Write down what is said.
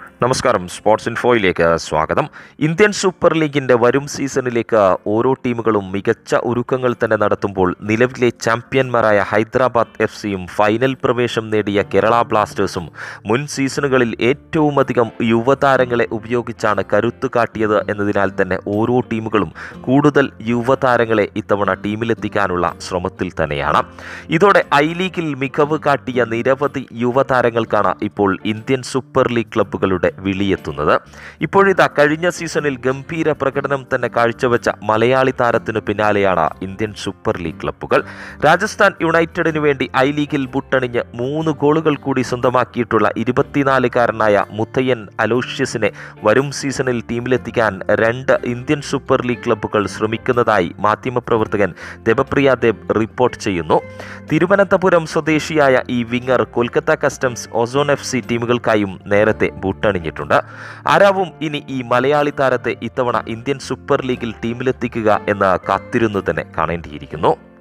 നമസ്കാരം സ്പോർട്സ് ഇൻഫോയിലേക്ക് സ്വാഗതം Indian super ലീഗിന്റെ വരും സീസണിലേക്ക് ഓരോ ടീമുകളും മികച്ച ഒരുക്കങ്ങൾ തന്നെ നടത്തുമ്പോൾ നിലവിലെ ചാമ്പ്യന്മാരായ ഹൈദരാബാദ് എഫ് സിയും ഫൈനൽ പ്രവേശം നേടിയ കേരള ബ്ലാസ്റ്റേഴ്സും മുൻ സീസണുകളിൽ ഏറ്റവും അധികം യുവതാരങ്ങളെ ഉപയോഗിച്ചാണ് കരുത്തു കാട്ടിയത് എന്നതിനാൽ തന്നെ ഓരോ ടീമുകളും കൂടുതൽ യുവതാരങ്ങളെ ഇത്തവണ ടീമിലെത്തിക്കാനുള്ള ശ്രമത്തിൽ തന്നെയാണ് ഇതോടെ ഐ ലീഗിൽ മികവ് കാട്ടിയ നിരവധി യുവതാരങ്ങൾക്കാണ് ഇപ്പോൾ ഇന്ത്യൻ സൂപ്പർ ലീഗ് ക്ലബ്ബുകളുടെ വിളിയെത്തുന്നത് ഇപ്പോഴിതാ കഴിഞ്ഞ സീസണിൽ ഗംഭീര പ്രകടനം തന്നെ കാഴ്ചവെച്ച മലയാളി താരത്തിനു പിന്നാലെയാണ് ഇന്ത്യൻ സൂപ്പർ ലീഗ് ക്ലബ്ബുകൾ രാജസ്ഥാൻ യുണൈറ്റഡിനു വേണ്ടി ഐ ലീഗിൽ ബുട്ടണിഞ്ഞ് മൂന്ന് ഗോളുകൾ കൂടി സ്വന്തമാക്കിയിട്ടുള്ള ഇരുപത്തിനാലുകാരനായ മുത്തയ്യൻ അലോഷ്യസിനെ വരും സീസണിൽ ടീമിലെത്തിക്കാൻ രണ്ട് ഇന്ത്യൻ സൂപ്പർ ലീഗ് ക്ലബ്ബുകൾ ശ്രമിക്കുന്നതായി മാധ്യമപ്രവർത്തകൻ ദേവപ്രിയ ദേബ് റിപ്പോർട്ട് ചെയ്യുന്നു തിരുവനന്തപുരം സ്വദേശിയായ ഈ winger Kolkata customs ozone F C ടീമുകൾക്കായും നേരത്തെ ബൂട്ടണിഞ്ഞിട്ടുണ്ട് ആരാവും ഇനി ഈ മലയാളി താരത്തെ ഇത്തവണ ഇന്ത്യൻ സൂപ്പർ ലീഗിൽ ടീമിലെത്തിക്കുക എന്ന് കാത്തിരുന്നു തന്നെ കാണേണ്ടിയിരിക്കുന്നു